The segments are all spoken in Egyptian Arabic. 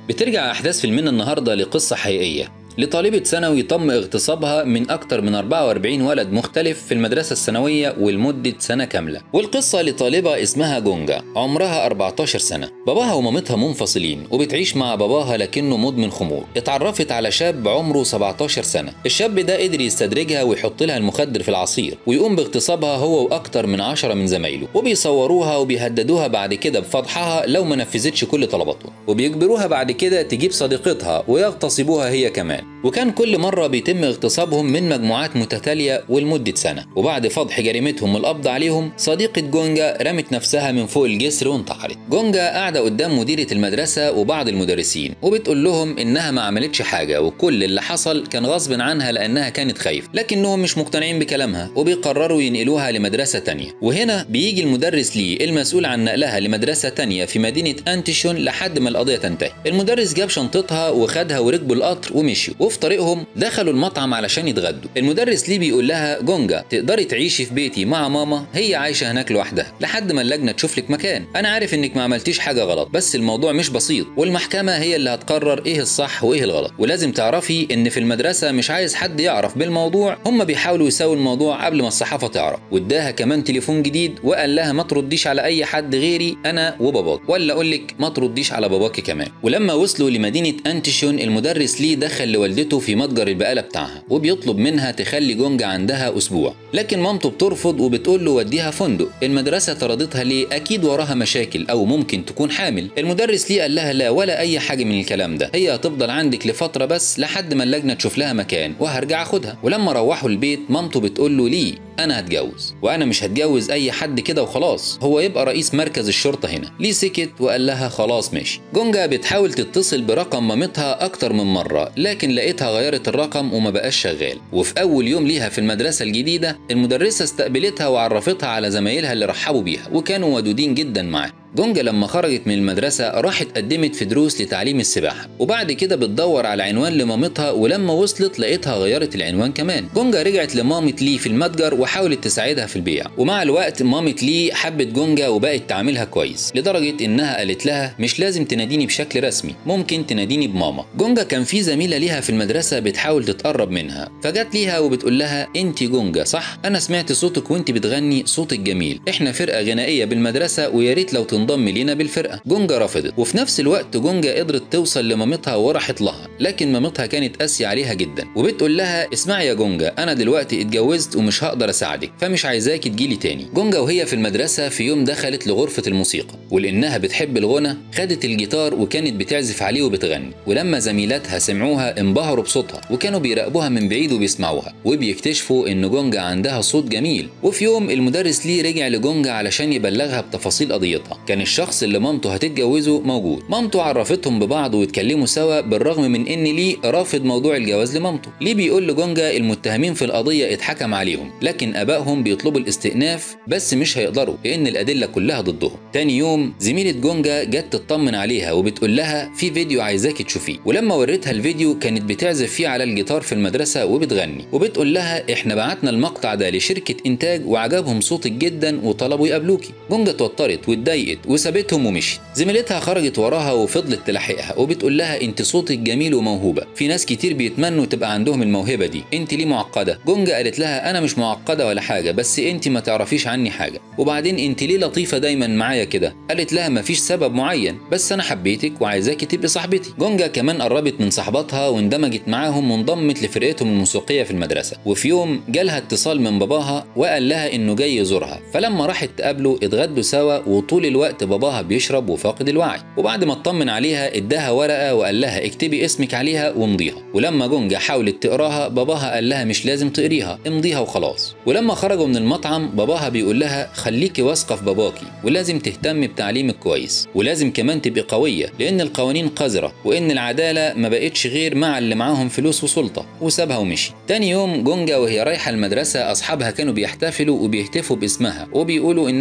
بترجع أحداث فيلمنا النهاردة لقصة حقيقية لطالبة ثانوي تم اغتصابها من أكثر من 44 ولد مختلف في المدرسة الثانوية ولمدة سنة كاملة والقصة لطالبة اسمها جونجا عمرها 14 سنة باباها ومامتها منفصلين وبتعيش مع باباها لكنه مدمن خمور اتعرفت على شاب عمره 17 سنة الشاب ده قدر يستدرجها ويحط لها المخدر في العصير ويقوم باغتصابها هو وأكتر من 10 من زمايله وبيصوروها وبيهددوها بعد كده بفضحها لو ما نفذتش كل طلباتهم وبيجبروها بعد كده تجيب صديقتها ويغتصبوها هي كمان وكان كل مرة بيتم اغتصابهم من مجموعات متتالية ولمدة سنة وبعد فضح جريمتهم والقبض عليهم صديقة جونجا رمت نفسها من فوق الجسر وانتحرت جونجا قاعدة قدام مديرة المدرسة وبعض المدرسين وبتقول لهم إنها ما عملتش حاجة وكل اللي حصل كان غصب عنها لأنها كانت خايفة لكنهم مش مقتنعين بكلامها وبيقرروا ينقلوها لمدرسة تانية وهنا بيجي المدرس ليه المسؤول عن نقلها لمدرسة تانية في مدينة أنتشون لحد ما القضية تنتهي المدرس جاب شنطتها وخدها وركبوا القطر ومشيوا وفي طريقهم دخلوا المطعم علشان يتغدوا المدرس ليه بيقول لها جونجا تقدري تعيشي في بيتي مع ماما هي عايشه هناك لوحدها لحد ما اللجنه تشوف لك مكان انا عارف انك ما عملتيش حاجه غلط بس الموضوع مش بسيط والمحكمه هي اللي هتقرر ايه الصح وايه الغلط ولازم تعرفي ان في المدرسه مش عايز حد يعرف بالموضوع هم بيحاولوا يساووا الموضوع قبل ما الصحافه تعرف واداها كمان تليفون جديد وقال لها ما ترديش على اي حد غيري انا وباباك ولا اقول لك ما ترديش على باباكي كمان ولما وصلوا لمدينه انتشون المدرس ليه دخل لوالدته في متجر البقاله بتاعها وبيطلب منها تخلي جونجا عندها اسبوع لكن مامته بترفض وبتقول له وديها فندق المدرسه طردتها ليه اكيد وراها مشاكل او ممكن تكون حامل المدرس ليه قال لها لا ولا اي حاجه من الكلام ده هي هتفضل عندك لفتره بس لحد ما اللجنه تشوف لها مكان وهرجع اخدها ولما روحوا البيت مامته بتقول له ليه انا هتجوز وانا مش هتجوز اي حد كده وخلاص هو يبقى رئيس مركز الشرطه هنا ليه سكت وقال لها خلاص ماشي جونجا بتحاول تتصل برقم مامتها اكتر من مره لكن لقيتها غيرت الرقم وما بقاش شغال وفي اول يوم ليها في المدرسه الجديده المدرسه استقبلتها وعرفتها على زمايلها اللي رحبوا بيها وكانوا ودودين جدا معاها جونجا لما خرجت من المدرسة راحت قدمت في دروس لتعليم السباحة وبعد كده بتدور على عنوان لمامتها ولما وصلت لقيتها غيرت العنوان كمان جونجا رجعت لمامة لي في المتجر وحاولت تساعدها في البيع ومع الوقت مامة لي حبت جونجا وبقت تعاملها كويس لدرجة انها قالت لها مش لازم تناديني بشكل رسمي ممكن تناديني بماما جونجا كان في زميلة ليها في المدرسة بتحاول تتقرب منها فجت ليها وبتقول لها انت جونجا صح انا سمعت صوتك وانت بتغني صوتك جميل احنا فرقة غنائية بالمدرسة ويا ريت لو تنضم لينا بالفرقة جونجا رفضت وفي نفس الوقت جونجا قدرت توصل لمامتها وراحت لها لكن مامتها كانت قاسية عليها جدا وبتقول لها اسمعي يا جونجا انا دلوقتي اتجوزت ومش هقدر اساعدك فمش عايزاكي تجيلي تاني جونجا وهي في المدرسة في يوم دخلت لغرفة الموسيقى ولانها بتحب الغنى خدت الجيتار وكانت بتعزف عليه وبتغني ولما زميلاتها سمعوها انبهروا بصوتها وكانوا بيراقبوها من بعيد وبيسمعوها وبيكتشفوا ان جونجا عندها صوت جميل وفي يوم المدرس ليه رجع لجونجا علشان يبلغها بتفاصيل قضيتها كان الشخص اللي مامته هتتجوزه موجود مامته عرفتهم ببعض واتكلموا سوا بالرغم من ان ليه رافض موضوع الجواز لمامته ليه بيقول لجونجا المتهمين في القضيه اتحكم عليهم لكن ابائهم بيطلبوا الاستئناف بس مش هيقدروا لان الادله كلها ضدهم تاني يوم زميله جونجا جت تطمن عليها وبتقول لها في فيديو عايزاكي تشوفيه ولما وريتها الفيديو كانت بتعزف فيه على الجيتار في المدرسه وبتغني وبتقول لها احنا بعتنا المقطع ده لشركه انتاج وعجبهم صوتك جدا وطلبوا يقابلوكي جونجا اتوترت واتضايقت وسابتهم ومشيت زميلتها خرجت وراها وفضلت تلحقها وبتقول لها انت صوتك جميل وموهوبه في ناس كتير بيتمنوا تبقى عندهم الموهبه دي انت ليه معقده جونجا قالت لها انا مش معقده ولا حاجه بس انت ما تعرفيش عني حاجه وبعدين انت ليه لطيفه دايما معايا كده قالت لها مفيش سبب معين بس انا حبيتك وعايزاكي تبقي صاحبتي جونجا كمان قربت من صاحباتها واندمجت معاهم وانضمت لفرقتهم الموسيقيه في المدرسه وفي يوم جالها اتصال من باباها وقال لها انه جاي يزورها فلما راحت تقابله اتغدوا سوا وطول الوقت باباها بيشرب وفاقد الوعي وبعد ما اطمن عليها اداها ورقه وقال لها اكتبي اسمك عليها وامضيها ولما جونجا حاولت تقراها باباها قال لها مش لازم تقريها امضيها وخلاص ولما خرجوا من المطعم باباها بيقول لها خليكي واثقه في باباكي ولازم تهتمي بتعليمك كويس ولازم كمان تبقي قويه لان القوانين قذره وان العداله ما بقتش غير مع اللي معاهم فلوس وسلطه وسابها ومشي تاني يوم جونجا وهي رايحه المدرسه اصحابها كانوا بيحتفلوا وبيهتفوا باسمها وبيقولوا انها كسبت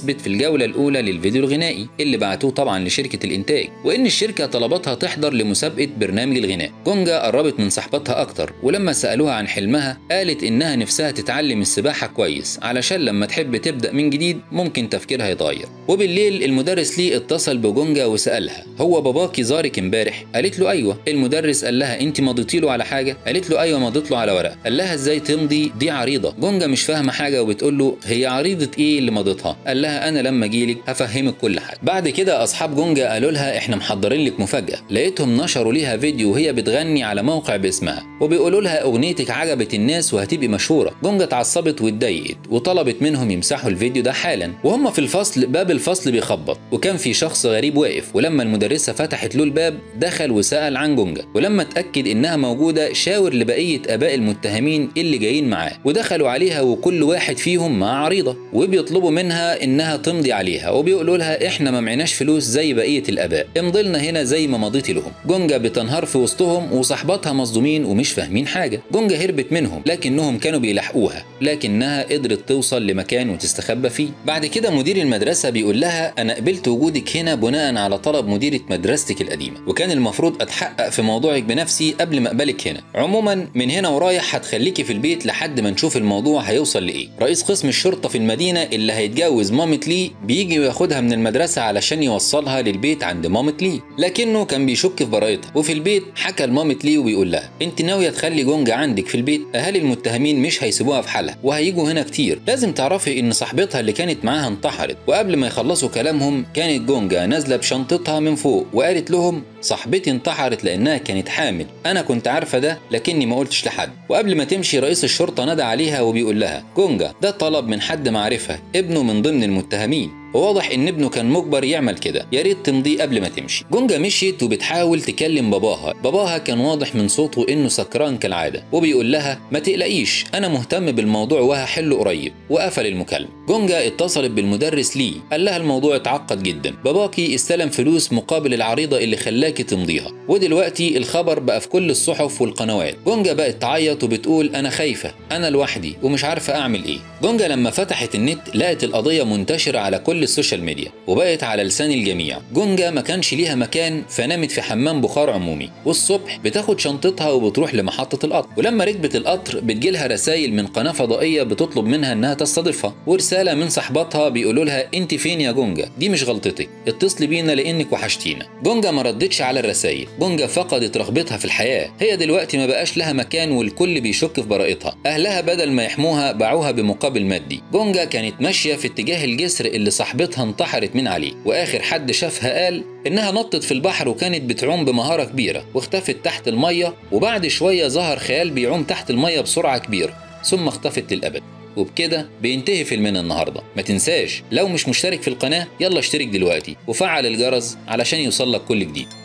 كسبت في الجولة الأولى للفيديو الغنائي اللي بعتوه طبعا لشركة الإنتاج وإن الشركة طلبتها تحضر لمسابقة برنامج الغناء جونجا قربت من صاحبتها أكتر ولما سألوها عن حلمها قالت إنها نفسها تتعلم السباحة كويس علشان لما تحب تبدأ من جديد ممكن تفكيرها يتغير وبالليل المدرس ليه اتصل بجونجا وسألها هو باباكي زارك امبارح قالت له أيوه المدرس قال لها أنت مضيتي له على حاجة قالت له أيوه مضيت له على ورقة قال لها إزاي تمضي دي عريضة جونجا مش فاهمة حاجة وبتقول له هي عريضة إيه اللي مضيتها قال لها أنا لما أجيلك هفهمك كل حاجة بعد كده أصحاب جونجا قالوا لها إحنا محضرين لك مفاجأة لقيتهم نشروا ليها فيديو وهي بتغني على موقع باسمها وبيقولوا لها أغنيتك عجبت الناس وهتبقي مشهورة جونجا اتعصبت واتضايقت وطلبت منهم يمسحوا الفيديو ده حالا وهم في الفصل باب الفصل بيخبط وكان في شخص غريب واقف ولما المدرسة فتحت له الباب دخل وسأل عن جونجا ولما اتأكد إنها موجودة شاور لبقية آباء المتهمين اللي جايين معاه ودخلوا عليها وكل واحد فيهم مع عريضة وبيطلبوا منها إنها تمضي عليها وبيقولوا لها إحنا ما معناش فلوس زي بقية الآباء امضي لنا هنا زي ما مضيتي لهم جونجا بتنهار في وسطهم وصاحباتها مصدومين ومش فاهمين حاجة جونجا هربت منهم لكنهم كانوا بيلاحقوها لكنها قدرت توصل لمكان وتستخبى فيه بعد كده مدير المدرسة بيقول لها أنا قبلت وجودك هنا بناء على طلب مديرة مدرستك القديمة وكان المفروض أتحقق في موضوعك بنفسي قبل ما أقبلك هنا عموما من هنا ورايح هتخليكي في البيت لحد ما نشوف الموضوع هيوصل لإيه رئيس قسم الشرطة في المدينة اللي هيتجوز مامة لي بيجي وياخدها من المدرسة علشان يوصلها للبيت عند مامة لي لكنه كان بيشك في براءتها وفي البيت حكى لمامة لي وبيقول لها انت ناوية تخلي جونجا عندك في البيت اهالي المتهمين مش هيسيبوها في حالها وهيجوا هنا كتير لازم تعرفي ان صاحبتها اللي كانت معاها انتحرت وقبل ما يخلصوا كلامهم كانت جونجا نازلة بشنطتها من فوق وقالت لهم صاحبتي انتحرت لانها كانت حامل انا كنت عارفه ده لكني ما قلتش لحد وقبل ما تمشي رئيس الشرطه نادى عليها وبيقول لها جونجا ده طلب من حد معرفه ابنه من ضمن المتهمين وواضح ان ابنه كان مجبر يعمل كده يا ريت تمضيه قبل ما تمشي جونجا مشيت وبتحاول تكلم باباها باباها كان واضح من صوته انه سكران كالعاده وبيقول لها ما تقلقيش انا مهتم بالموضوع وهحله قريب وقفل المكالمه جونجا اتصلت بالمدرس لي قال لها الموضوع اتعقد جدا باباكي استلم فلوس مقابل العريضه اللي خلاكي تمضيها ودلوقتي الخبر بقى في كل الصحف والقنوات جونجا بقت تعيط وبتقول انا خايفه انا لوحدي ومش عارفه اعمل ايه جونجا لما فتحت النت لقت القضيه منتشره على كل السوشيال ميديا وبقت على لسان الجميع جونجا ما كانش ليها مكان فنامت في حمام بخار عمومي والصبح بتاخد شنطتها وبتروح لمحطه القطر ولما ركبت القطر بتجيلها رسائل من قناه فضائيه بتطلب منها انها تستضيفها ورساله من صاحباتها بيقولوا لها انت فين يا جونجا دي مش غلطتك اتصلي بينا لانك وحشتينا جونجا ما ردتش على الرسائل جونجا فقدت رغبتها في الحياه هي دلوقتي ما بقاش لها مكان والكل بيشك في براءتها اهلها بدل ما يحموها باعوها بمقابل مادي جونجا كانت ماشيه في اتجاه الجسر اللي صاحبتها انتحرت من عليه واخر حد شافها قال انها نطت في البحر وكانت بتعوم بمهاره كبيره واختفت تحت الميه وبعد شويه ظهر خيال بيعوم تحت الميه بسرعه كبيره ثم اختفت للابد وبكده بينتهي فيلمنا النهارده ما تنساش لو مش مشترك في القناه يلا اشترك دلوقتي وفعل الجرس علشان يوصلك كل جديد